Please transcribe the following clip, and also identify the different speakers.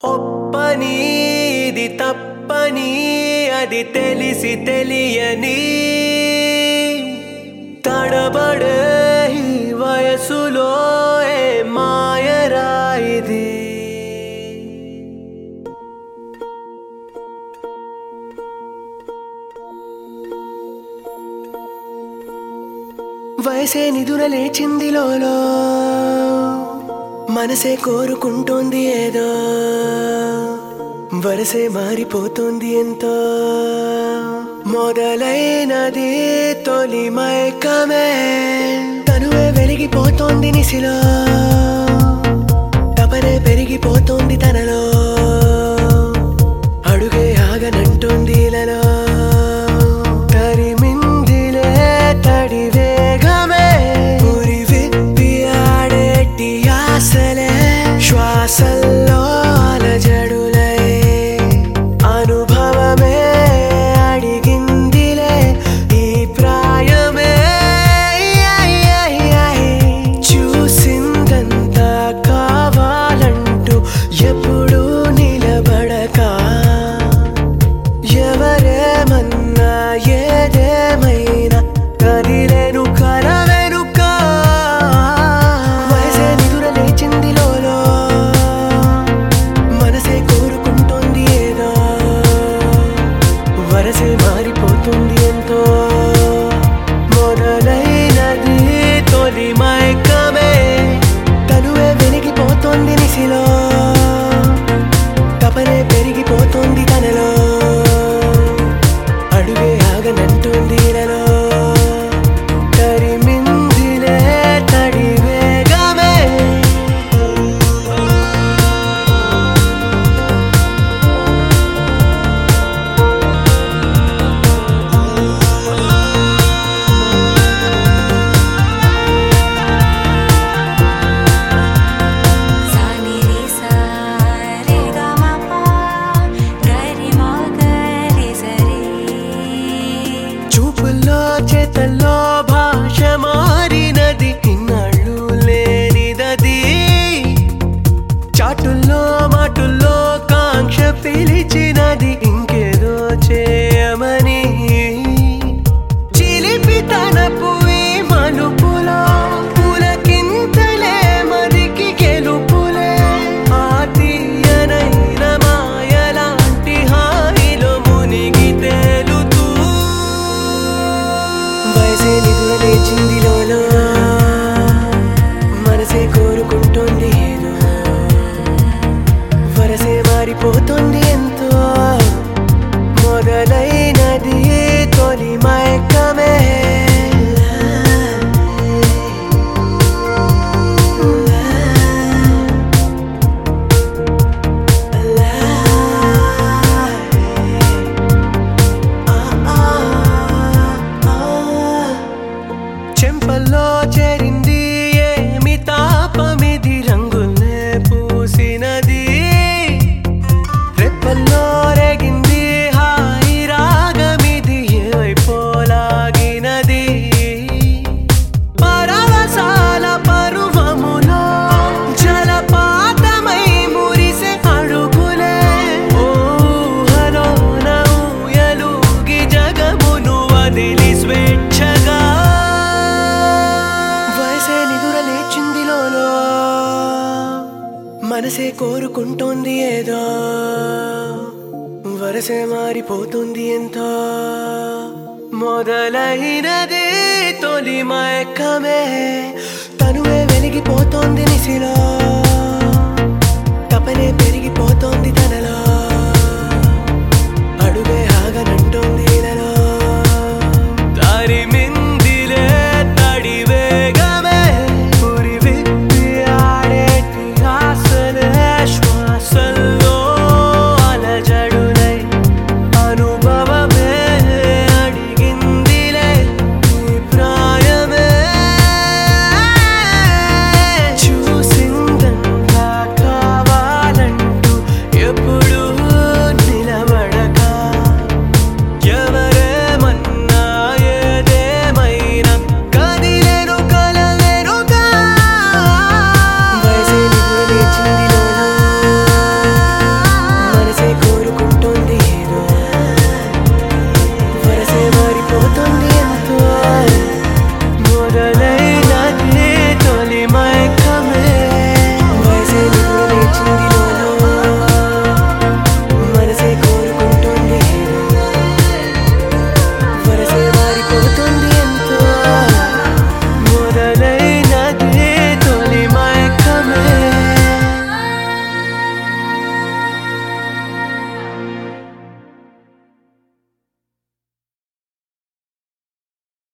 Speaker 1: ఒప్పని ఇది తప్పని అది తెలిసి తెలియని తడబడే ఈ వయసులో ఏ మాయరా ఇది వయసే నిదుర లేచింది లోలో మనసే కోరుకుంటోంది ఏదో వరసే మారిపోతుంది ఎంతో మొదలైనది తొలి మైకమే తనువే వెలిగిపోతోంది నిసిలో తపనే పెరిగిపోతోంది తనలో అడుగే ఆగనంటోంది ఇలలో తరిమిందిలే తడి వేగమే ఉరి విప్పి ఆడేటి ఆశలే శ్వాసల్లో అలజడులై అనుభవమే అడిగిందిలే ఈ ప్రాయమే చూసిందంతా కావాలంటూ ఎప్పుడు నిలబడక ఎవరేమన్నా ఏదేమైనా కదిలేను కలవెనుక వయసే నిదుర లేచింది లోలో మనసే కోరుకుంటోంది ఏదో వరసే మారిపోతుంది ఎంతో మొదలైనది తొలి మైకమే తనువే వెలిగిపోతోంది నిసిలో తపనే పెరిగిపోతోంది తనలో అడుగే ఆగనంటుంది ఇలలో తరిమిందిలే తడి వేగమే
Speaker 2: సాని రి సా రే గ మ ప గరి మ గరి సరి
Speaker 1: చూపుల్లో చేతల్లో భాష మారినది ఇన్నాళ్ళు లేనిదది చాటుల్లో మాటుల్లో కాంక్ష పిలిచినది ఇంకేదో చేయమని చిలిపి తనపు ఈ మలుపులో పులకింతలే మరికి గెలుపులే ఆ తీయనైన మాయలాంటి హాయిలో మునిగి తేలుతూ వయసే నిదుర లేచింది లోలో మనసే కోరుకుంటోంది ఏదో వరసే మారిపోతుంది ఎంతో మొదలైనది తొలి మైకమే చెంపల్లో చేరింది ఏమి తాపమిది రంగుల్నే పూసినది రెప్పల్లో రేగింది హాయి రాగమిది ఏవైపోలాగినది పరవశాల పరువములో జలపాతమై మురిసే అడుగులే ఊహలోన ఊయలుగి జగమును వదిలి స్వేచ్ఛగా వయసే నిదుర లేచింది లోలో మనసే కోరుకుంటోంది ఏదో వరసే మారిపోతుంది ఎంతో మొదలైనది తొలి మైకమే తనువే వెలిగిపోతోంది నిసిలో